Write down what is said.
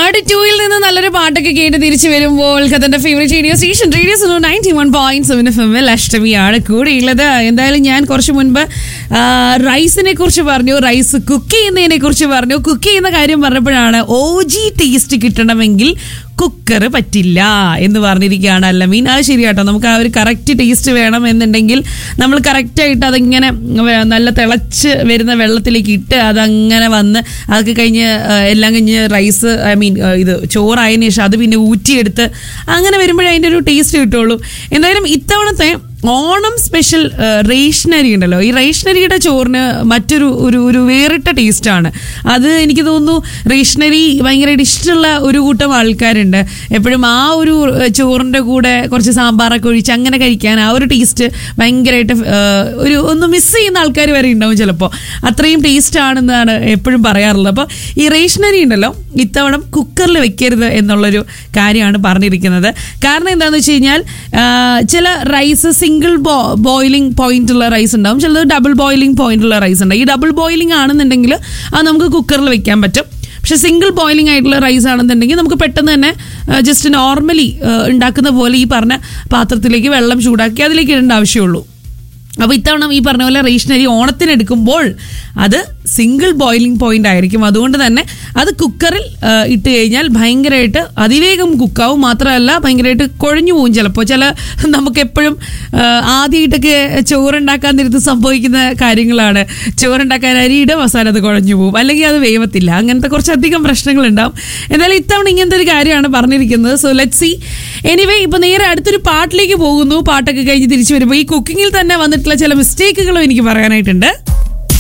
thirty ടൂയിൽ നിന്ന് നല്ലൊരു പാട്ടൊക്കെ കേട്ട് തിരിച്ചു വരുമ്പോൾ കഥന്റെ favourite radio station radio ninety one point seven F എമ്മിൽ അഷ്ടമിയാണ് കൂടെയുള്ളത് എന്തായാലും ഞാൻ കുറച്ച് മുൻപ് ആ, റൈസിനെ കുറിച്ച് പറഞ്ഞു റൈസ് കുക്ക് ചെയ്യുന്നതിനെ കുറിച്ച് പറഞ്ഞു കുക്ക് ചെയ്യുന്ന കാര്യം പറഞ്ഞപ്പോഴാണ് ഓ ജി ടേസ്റ്റ് കിട്ടണമെങ്കിൽ കുക്കർ പറ്റില്ല എന്ന് പറഞ്ഞിരിക്കുകയാണ് അല്ല മീൻ അത് ശരിയാട്ടോ നമുക്ക് ആ ഒരു കറക്റ്റ് ടേസ്റ്റ് വേണം എന്നുണ്ടെങ്കിൽ നമ്മൾ കറക്റ്റായിട്ട് അതിങ്ങനെ വേ- നല്ല തിളച്ച് വരുന്ന വെള്ളത്തിലേക്ക് ഇട്ട് അതങ്ങനെ വന്ന് അതൊക്കെ കഴിഞ്ഞ് ആ, എല്ലാം കഴിഞ്ഞ് റൈസ് ഐ മീൻ ഇത് ചോറായതിനു ശേഷം അത് പിന്നെ ഊറ്റിയെടുത്ത് അങ്ങനെ വരുമ്പോഴേ അതിൻ്റെ ഒരു ടേസ്റ്റ് കിട്ടുള്ളൂ എന്തായാലും ഇത്തവണത്തെ ഓണം സ്പെഷ്യൽ റേഷനരി ഉണ്ടല്ലോ ഈ റേഷനരിയുടെ ചോറിന് മറ്റൊരു ഒരു ഒരു വേറിട്ട ടേസ്റ്റാണ് അത് എനിക്ക് തോന്നുന്നു റേഷനരി ഭയങ്കരമായിട്ട് ഇഷ്ടമുള്ള ഒരു കൂട്ടം ആൾക്കാരുണ്ട് എപ്പോഴും ആ ഒരു ഏഹ്, ചോറിൻ്റെ കൂടെ കുറച്ച് സാമ്പാറൊക്കെ ഒഴിച്ച് അങ്ങനെ കഴിക്കാൻ ആ ഒരു ടേസ്റ്റ് ഭയങ്കരമായിട്ട് ഏഹ്, ഒരു ഒന്ന് മിസ് ചെയ്യുന്ന ആൾക്കാർ വരെ ഉണ്ടാവും ചിലപ്പോൾ അത്രയും ടേസ്റ്റ് ആണെന്നാണ് എപ്പോഴും പറയാറുള്ളത് അപ്പോൾ ഈ റേഷനരി ഉണ്ടല്ലോ ഇത്തവണ കുക്കറിൽ വെക്കരുത് എന്നുള്ളൊരു കാര്യമാണ് പറഞ്ഞിരിക്കുന്നത് കാരണം എന്താണെന്ന് വെച്ച് കഴിഞ്ഞാൽ ആ, ചില rice single bo boiling point ഉള്ള റൈസ് ഉണ്ടാവും ചിലത് ഡബിൾ ബോയിലിംഗ് പോയിന്റ് ഉള്ള റൈസ് ഉണ്ട് ഈ ഡബിൾ ബോയിലിംഗ് ആണെന്നുണ്ടെങ്കിൽ അത് നമുക്ക് കുക്കറിൽ വെക്കാൻ പറ്റും പക്ഷെ സിംഗിൾ ബോയിലിംഗ് ആയിട്ടുള്ള റൈസ് ആണെന്നുണ്ടെങ്കിൽ നമുക്ക് പെട്ടെന്ന് തന്നെ ജസ്റ്റ് നോർമലി ഉണ്ടാക്കുന്ന പോലെ ഈ പറഞ്ഞ പാത്രത്തിലേക്ക് വെള്ളം ചൂടാക്കി അതിലേക്ക് ഇടേണ്ട ആവശ്യമുള്ളൂ അപ്പോൾ ഇത്തവണ ഈ പറഞ്ഞ പോലെ റേഷനരി ഓണത്തിന് എടുക്കുമ്പോൾ അത് സിംഗിൾ ബോയിലിംഗ് പോയിന്റ് ആയിരിക്കും അതുകൊണ്ട് തന്നെ അത് കുക്കറിൽ ആ, ഇട്ട് കഴിഞ്ഞാൽ ഭയങ്കരമായിട്ട് അതിവേഗം കുക്കാവും മാത്രമല്ല ഭയങ്കരമായിട്ട് കുഴഞ്ഞു പോകും ചിലപ്പോൾ ചില നമുക്ക് എപ്പോഴും ആദ്യമായിട്ടൊക്കെ ചോറുണ്ടാക്കാൻ നേരത്ത് സംഭവിക്കുന്ന കാര്യങ്ങളാണ് ചോറുണ്ടാക്കാൻ അരിയുടെ മസാല അത് കുഴഞ്ഞു പോകും അല്ലെങ്കിൽ അത് വേവത്തില്ല അങ്ങനത്തെ കുറച്ചധികം പ്രശ്നങ്ങളുണ്ടാവും എന്തായാലും ഇത്തവണ ഇങ്ങനത്തെ ഒരു കാര്യമാണ് പറഞ്ഞിരിക്കുന്നത് സോ ലെറ്റ് സി എനിവേ ഇപ്പൊ നേരെ അടുത്തൊരു പാട്ടിലേക്ക് പോകുന്നു പാട്ടൊക്കെ കഴിഞ്ഞ് തിരിച്ചു വരുമ്പോൾ ഈ കുക്കിങ്ങിൽ തന്നെ വന്നിട്ടുള്ള ചില മിസ്റ്റേക്കുകളും എനിക്ക് പറയാനായിട്ടുണ്ട്